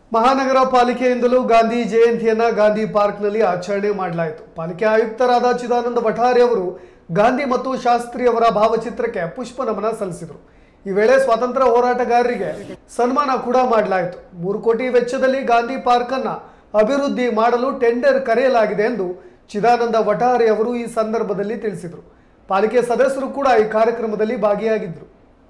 ಮಹಾನಗರ ಪಾಲಿಕೆಯಿಂದಲೂ ಗಾಂಧಿ ಜಯಂತಿಯನ್ನ ಗಾಂಧಿ ಪಾರ್ಕ್ನಲ್ಲಿ ಆಚರಣೆ ಮಾಡಲಾಯಿತು ಪಾಲಿಕೆ ಆಯುಕ್ತರಾದ ಚಿದಾನಂದ ವಠಾರಿ ಅವರು ಗಾಂಧಿ ಮತ್ತು ಶಾಸ್ತ್ರಿ ಅವರ ಭಾವಚಿತ್ರಕ್ಕೆ ಪುಷ್ಪ ನಮನ ಸಲ್ಲಿಸಿದರು ಈ ವೇಳೆ ಸ್ವಾತಂತ್ರ್ಯ ಹೋರಾಟಗಾರರಿಗೆ ಸನ್ಮಾನ ಕೂಡ ಮಾಡಲಾಯಿತು ಮೂರು ಕೋಟಿ ವೆಚ್ಚದಲ್ಲಿ ಗಾಂಧಿ ಪಾರ್ಕ್ ಅನ್ನ ಅಭಿವೃದ್ಧಿ ಮಾಡಲು ಟೆಂಡರ್ ಕರೆಯಲಾಗಿದೆ ಎಂದು ಚಿದಾನಂದ ವಠಾರಿ ಅವರು ಈ ಸಂದರ್ಭದಲ್ಲಿ ತಿಳಿಸಿದರು ಪಾಲಿಕೆ ಸದಸ್ಯರು ಕೂಡ ಈ ಕಾರ್ಯಕ್ರಮದಲ್ಲಿ ಭಾಗಿಯಾಗಿದ್ದರು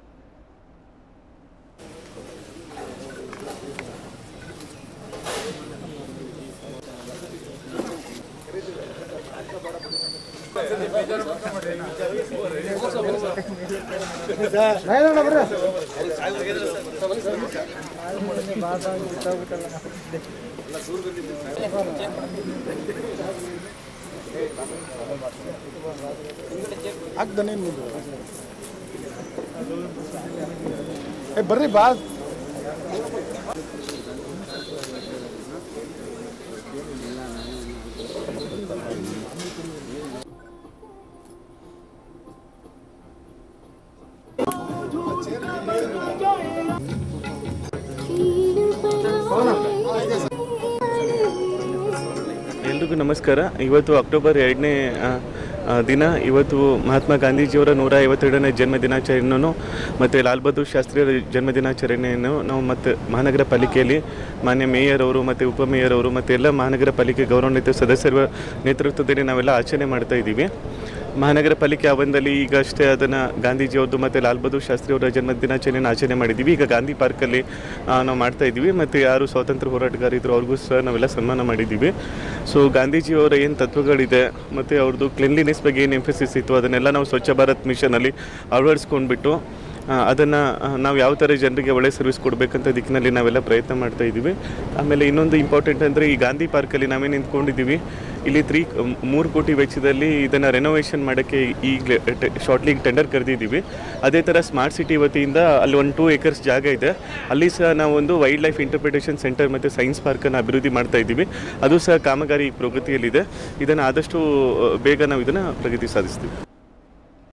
ಆಗ್ದಾನೇನು ಮುಂದೆ ಏ ಬರ್ರಿ ಬಾ ಎಲ್ರಿಗೂ ನಮಸ್ಕಾರ ಇವತ್ತು ಅಕ್ಟೋಬರ್ ಎರಡನೇ ದಿನ ಇವತ್ತು ಮಹಾತ್ಮ ಗಾಂಧೀಜಿಯವರ ನೂರ ಐವತ್ತೆರಡನೇ ಜನ್ಮ ದಿನಾಚರಣೆಯನ್ನು ಮತ್ತು ಲಾಲ್ ಬಹದ್ದೂರ್ ಶಾಸ್ತ್ರಿಯವರ ಜನ್ಮ ದಿನಾಚರಣೆಯನ್ನು ನಾವು ಮತ್ತು ಮಹಾನಗರ ಪಾಲಿಕೆಯಲ್ಲಿ ಮಾನ್ಯ ಮೇಯರ್ ಅವರು ಮತ್ತು ಉಪಮೇಯರ್ ಅವರು ಮತ್ತು ಎಲ್ಲ ಮಹಾನಗರ ಪಾಲಿಕೆ ಗೌರವಾನ್ವಿತ ಸದಸ್ಯರ ನೇತೃತ್ವದಲ್ಲಿ ನಾವೆಲ್ಲ ಆಚರಣೆ ಮಾಡ್ತಾ ಇದ್ದೀವಿ ಮಹಾನಗರ ಪಾಲಿಕೆ ಆವರಣದಲ್ಲಿ ಈಗ ಅಷ್ಟೇ ಅದನ್ನು ಗಾಂಧೀಜಿಯವ್ರದ್ದು ಮತ್ತು ಲಾಲ್ ಬಹದ್ದೂರ್ ಶಾಸ್ತ್ರಿ ಅವರ ಜನ್ಮ ದಿನಾಚರಣೆಯನ್ನು ಆಚರಣೆ ಮಾಡಿದ್ದೀವಿ ಈಗ ಗಾಂಧಿ ಪಾರ್ಕಲ್ಲಿ ಆ, ನಾವು ಮಾಡ್ತಾ ಇದ್ದೀವಿ ಮತ್ತು ಯಾರು ಸ್ವಾತಂತ್ರ್ಯ ಹೋರಾಟಗಾರ ಇದ್ರು ಅವ್ರಿಗೂ ಸಹ ನಾವೆಲ್ಲ ಸನ್ಮಾನ ಮಾಡಿದ್ದೀವಿ ಸೊ ಗಾಂಧೀಜಿಯವರ ಏನು ತತ್ವಗಳಿದೆ ಮತ್ತು ಅವ್ರದ್ದು ಕ್ಲಿನ್ಲಿನೆಸ್ ಬಗ್ಗೆ ಏನು ಎಂಫಸಿಸ್ ಇತ್ತು ಅದನ್ನೆಲ್ಲ ನಾವು ಸ್ವಚ್ಛ ಭಾರತ್ ಮಿಷನಲ್ಲಿ ಅಳವಡಿಸ್ಕೊಂಡ್ಬಿಟ್ಟು ಅದನ್ನು ನಾವು ಯಾವ ಥರ ಜನರಿಗೆ ಒಳ್ಳೆ ಸರ್ವಿಸ್ ಕೊಡಬೇಕಂತ ದಿಕ್ಕಿನಲ್ಲಿ ನಾವೆಲ್ಲ ಪ್ರಯತ್ನ ಮಾಡ್ತಾ ಇದ್ದೀವಿ ಆಮೇಲೆ ಇನ್ನೊಂದು ಇಂಪಾರ್ಟೆಂಟ್ ಅಂದರೆ ಈ ಗಾಂಧಿ ಪಾರ್ಕಲ್ಲಿ ನಾವೇನು ನಿಂತ್ಕೊಂಡಿದ್ದೀವಿ ಇಲ್ಲಿ ತ್ರೀ ಮೂರು ಕೋಟಿ ವೆಚ್ಚದಲ್ಲಿ ಇದನ್ನು ರೆನೋವೇಷನ್ ಮಾಡೋಕ್ಕೆ ಈಗಲೇ ಶಾರ್ಟ್ಲಿ ಟೆಂಡರ್ ಕರೆದಿದ್ದೀವಿ ಅದೇ ಥರ ಸ್ಮಾರ್ಟ್ ಸಿಟಿ ವತಿಯಿಂದ ಅಲ್ಲಿ ಒಂದು ಟೂ ಏಕರ್ಸ್ ಜಾಗ ಇದೆ ಅಲ್ಲಿ ಸಹ ನಾವು ಒಂದು ವೈಲ್ಡ್ ಲೈಫ್ ಇಂಟರ್ಪ್ರಿಟೇಷನ್ ಸೆಂಟರ್ ಮತ್ತು ಸೈನ್ಸ್ ಪಾರ್ಕನ್ನು ಅಭಿವೃದ್ಧಿ ಮಾಡ್ತಾ ಇದ್ದೀವಿ ಅದು ಸಹ ಕಾಮಗಾರಿ ಪ್ರಗತಿಯಲ್ಲಿದೆ ಇದನ್ನು ಆದಷ್ಟು ಆ, ಬೇಗ ನಾವು ಇದನ್ನು ಪ್ರಗತಿ ಸಾಧಿಸ್ತೀವಿ